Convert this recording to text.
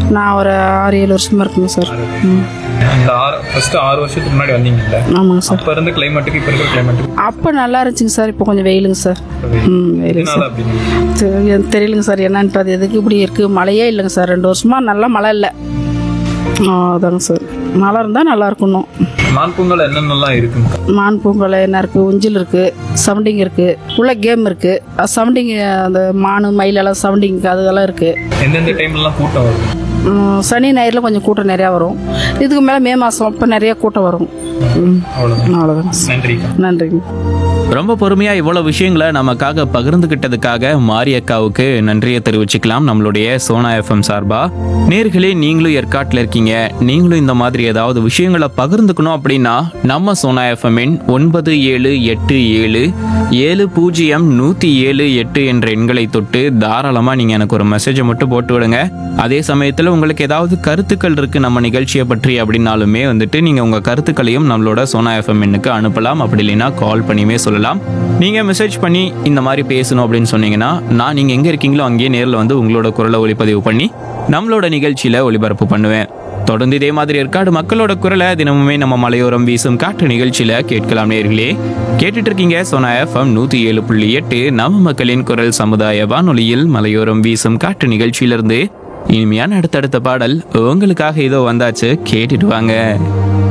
நான் ஒரு ஆறு ஏழு வருஷமா இருக்குங்க சார் ம் அந்த ஆறு ஃபர்ஸ்ட் ஆறு வருஷத்துக்கு முன்னாடி வந்தீங்கல்ல ஆமாங்க சார் அப்ப இருந்த கிளைமேட்டுக்கு இப்ப இருக்கிற கிளைமேட்டுக்கு அப்போ நல்லா இருந்துச்சுங்க சார் இப்போ கொஞ்சம் வெயிலுங்க சார் ம் வெயிலுங்க எதனால சார் அப்படின்னு தெரி- எனக்கு தெரியலங்க சார் என்னன்ட்டு அது எதுக்கு இப்படி இருக்குது மழையே இல்லைங்க சார் ரெண்டு வருஷமா நல்லா மழை இல்லை ஆ, அதாங்க சார் மழை இருந்தால் நல்லா இருக்கணும் மான் பொங்கல் என்னென்னலாம் இருக்குங்க மான் பூங்கல் என்ன இருக்குது உஞ்சில் இருக்குது சவுண்டிங் இருக்குது உள்ள கேம் இருக்குது சவுண்டிங் அந்த மானு மயிலெல்லாம் சவுண்டிங் அதெல்லாம் இருக்குது எந்தெந்த டைம்லலாம் கூட்டம் வரும் ம், சனி ஞாயிறில் கொஞ்சம் கூட்டம் நிறையா வரும் இதுக்கு மேலே மே மாதம் அப்போ நிறைய கூட்டம் வரும் ம், அவ்வளவுதான் அவ்வளோதாங்க நன்றி நன்றிங்க ரொம்ப பொறுமையா இவ்வளவு விஷயங்களை நமக்காக பகிர்ந்துகிட்டதுக்காக மாரியக்காவுக்கு நன்றியை தெரிவிச்சுக்கலாம் நம்மளுடைய சோனா எஃப்எம் சார்பா நேர்களே நீங்களும் ஏற்காட்டில் இருக்கீங்க நீங்களும் இந்த மாதிரி ஏதாவது விஷயங்களை பகிர்ந்துக்கணும் அப்படின்னா நம்ம சோனா எஃப்எம்மின் ஒன்பது ஏழு எட்டு ஏழு ஏழு பூஜ்ஜியம் நூத்தி ஏழு எட்டு என்ற எண்களை தொட்டு தாராளமா நீங்க எனக்கு ஒரு மெசேஜை மட்டும் போட்டு விடுங்க அதே சமயத்துல உங்களுக்கு ஏதாவது கருத்துக்கள் இருக்கு நம்ம நிகழ்ச்சியை பற்றி அப்படின்னாலுமே வந்துட்டு நீங்க உங்க கருத்துக்களையும் நம்மளோட சோனா எஃப்எம் எண்ணுக்கு அனுப்பலாம் அப்படி இல்லைன்னா கால் பண்ணியுமே சொல்லலாம் நீங்க மெசேஜ் பண்ணி இந்த மாதிரி பேசணும் அப்படின்னு சொன்னீங்கன்னா நான் நீங்க எங்க இருக்கீங்களோ அங்கேயே நேரில் வந்து உங்களோட குரலை ஒளிப்பதிவு பண்ணி நம்மளோட நிகழ்ச்சியில ஒளிபரப்பு பண்ணுவேன் தொடர்ந்து இதே மாதிரி ஏற்காடு மக்களோட குரலை தினமுமே நம்ம மலையோரம் வீசும் காற்று நிகழ்ச்சியில கேட்கலாம் நேர்களே கேட்டுட்டு இருக்கீங்க சோனா எஃப்எம் நூத்தி ஏழு புள்ளி எட்டு நம்ம மக்களின் குரல் சமுதாய வானொலியில் மலையோரம் வீசும் காற்று நிகழ்ச்சியிலிருந்து இனிமையான அடுத்தடுத்த பாடல் உங்களுக்காக இதோ வந்தாச்சு கேட்டுட்டு வாங்க